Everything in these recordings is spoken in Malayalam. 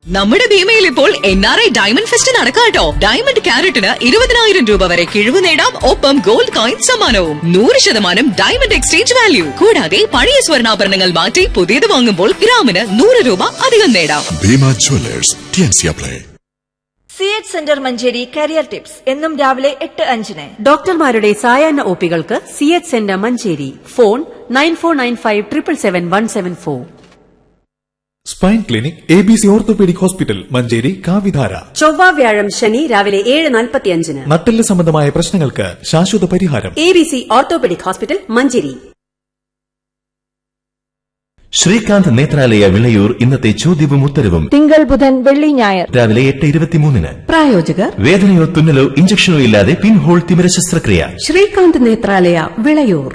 നമ്മുടെ ഭീമയിൽ ഇപ്പോൾ N R I diamond fest നടക്കാട്ടോ ഡയമണ്ട് ക്യാരറ്റിന് ഇരുപതിനായിരം രൂപ വരെ കിഴിവ് നേടാം ഒപ്പം ഗോൾഡ് കോയിൻ സമ്മാനവും നൂറ് ശതമാനം ഡയമണ്ട് എക്സ്ചേഞ്ച് വാല്യൂ കൂടാതെ പഴയ സ്വർണ്ണാഭരണങ്ങൾ മാറ്റി പുതിയത് വാങ്ങുമ്പോൾ ഗ്രാമിന് നൂറ് രൂപ അധികം നേടാം ഭീമ ജ്വല്ലേഴ്സ് ടിയൻസിയ play C H centre Manjeri career tips എന്നും രാവിലെ എട്ട് അഞ്ചിന് ഡോക്ടർമാരുടെ സായാഹ്ന ഒപികൾക്ക് C H centre Manjeri phone nine four nine five triple seven one seven four spine clinic A B C orthopaedic hospital Manjeri കാവിധാര ചൊവ്വ വ്യാഴം ശനി രാവിലെ ഏഴ് നാൽപ്പത്തിയഞ്ചിന് നട്ടെല്ല് സംബന്ധമായ പ്രശ്നങ്ങൾക്ക് ശാശ്വത പരിഹാരം A B C orthopaedic hospital Manjeri Srikanth Nethralaya Vilayur ഇന്നത്തെ ചോദ്യവും ഉത്തരവും തിങ്കൾ ബുധൻ വെള്ളി ഞായർ രാവിലെ എട്ട് ഇരുപത്തിമൂന്നിന് പ്രായോജകർ വേദനയോ തുന്നലോ ഇഞ്ചക്ഷനോ ഇല്ലാതെ പിൻഹോൾ തിമിര ശസ്ത്രക്രിയ Srikanth Nethralaya Vilayur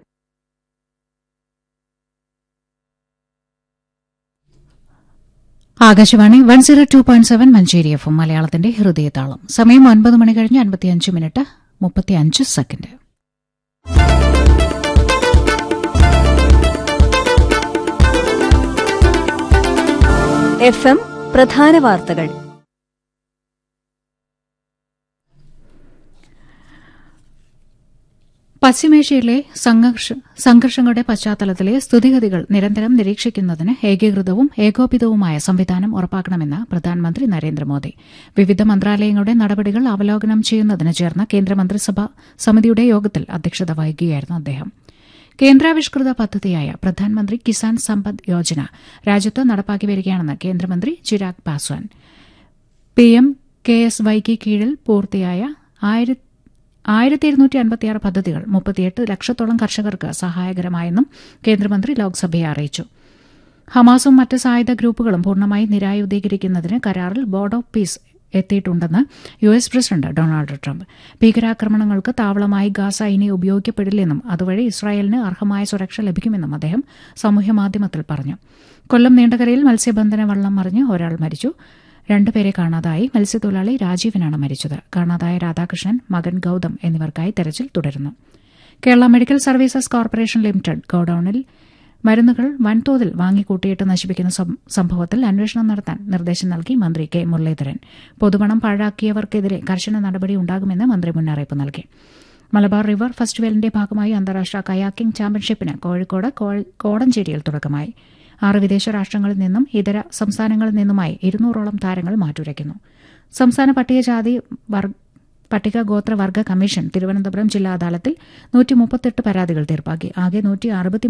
Akashvani one zero two point seven Manjeri F M മലയാളത്തിന്റെ ഹൃദയതാളം സമയം ഒൻപത് മണി കഴിഞ്ഞ് അൻപത്തിയഞ്ച് മിനിറ്റ് മുപ്പത്തിയഞ്ച് സെക്കൻഡ് എഫ് എം പ്രധാന വാർത്തകൾ പശ്ചിമേഷ്യയിലെ സംഘർഷ സംഘർഷങ്ങളുടെ പശ്ചാത്തലത്തിലെ സ്ഥിതിഗതികൾ നിരന്തരം നിരീക്ഷിക്കുന്നതിന് ഏകീകൃതവും ഏകോപിതവുമായ സംവിധാനം ഉറപ്പാക്കണമെന്ന് പ്രധാനമന്ത്രി നരേന്ദ്രമോദി വിവിധ മന്ത്രാലയങ്ങളുടെ നടപടികൾ അവലോകനം ചെയ്യുന്നതിന് ചേർന്ന കേന്ദ്രമന്ത്രിസഭാ സമിതിയുടെ യോഗത്തിൽ അധ്യക്ഷത വഹിക്കുകയായിരുന്നു അദ്ദേഹം കേന്ദ്രാവിഷ്കൃത പദ്ധതിയായ പ്രധാനമന്ത്രി കിസാൻ സമ്പദ് യോജന രാജ്യത്ത് നടപ്പാക്കി വരികയാണെന്ന് കേന്ദ്രമന്ത്രി Chirag Paswan PM K S വൈക്ക് കീഴിൽ പൂർത്തിയായ ആയിരത്തി ഇരുന്നൂറ്റി അൻപത്തിയാറ് പദ്ധതികൾ മുപ്പത്തിയെട്ട് ലക്ഷത്തോളം കർഷകർക്ക് സഹായകരമായെന്നും കേന്ദ്രമന്ത്രി ലോക്സഭയെ അറിയിച്ചു ഹമാസും മറ്റ് സായുധ ഗ്രൂപ്പുകളും പൂർണ്ണമായി നിരായുധീകരിക്കുന്നതിന് കരാറിൽ ബോർഡ് ഓഫ് പീസ് എത്തിയിട്ടുണ്ടെന്ന് U S president Donald Trump ഭീകരാക്രമണങ്ങൾക്ക് താവളമായി ഗാസ ഇനി ഉപയോഗിക്കപ്പെടില്ലെന്നും അതുവഴി ഇസ്രായേലിന് അർഹമായ സുരക്ഷ ലഭിക്കുമെന്നും അദ്ദേഹം സാമൂഹ്യമാധ്യമത്തിൽ പറഞ്ഞു കൊല്ലം നീണ്ടകരയിൽ മത്സ്യബന്ധന വള്ളം മറിഞ്ഞ് ഒരാൾ മരിച്ചു രണ്ടുപേരെ കാണാതായി മത്സ്യത്തൊഴിലാളി രാജീവനാണ് മരിച്ചത് കാണാതായ രാധാകൃഷ്ണൻ മകൻ ഗൌതം എന്നിവർക്കായി തെരച്ചിൽ തുടരുന്നു Kerala medical services corporation limited ഗോഡൌണിൽ മരുന്നുകൾ വൻതോതിൽ വാങ്ങിക്കൂട്ടിയിട്ട് നശിപ്പിക്കുന്ന സംഭവത്തിൽ അന്വേഷണം നടത്താൻ നിർദ്ദേശം നൽകി മന്ത്രി കെ മുരളീധരൻ പൊതുപണം പാഴാക്കിയവർക്കെതിരെ കർശന നടപടി ഉണ്ടാകുമെന്ന് മന്ത്രി മുന്നറിയിപ്പ് നൽകി മലബാർ റിവർ ഫെസ്റ്റിവലിന്റെ ഭാഗമായി അന്താരാഷ്ട്ര കയാക്കിംഗ് ചാമ്പ്യൻഷിപ്പിന് കോഴിക്കോട് കോടഞ്ചേരിയിൽ തുടക്കമായി ആറ് വിദേശ രാഷ്ട്രങ്ങളിൽ നിന്നും ഇതര സംസ്ഥാനങ്ങളിൽ നിന്നുമായി ഇരുന്നൂറോളം താരങ്ങൾ മാറ്റുരയ്ക്കുന്നു സംസ്ഥാന പട്ടികജാതി പട്ടിക ഗോത്ര വർഗ കമ്മീഷൻ തിരുവനന്തപുരം ജില്ലാ അദാലത്തിൽ നൂറ്റി മുപ്പത്തെട്ട് പരാതികൾ തീർപ്പാക്കി ആകെ നൂറ്റി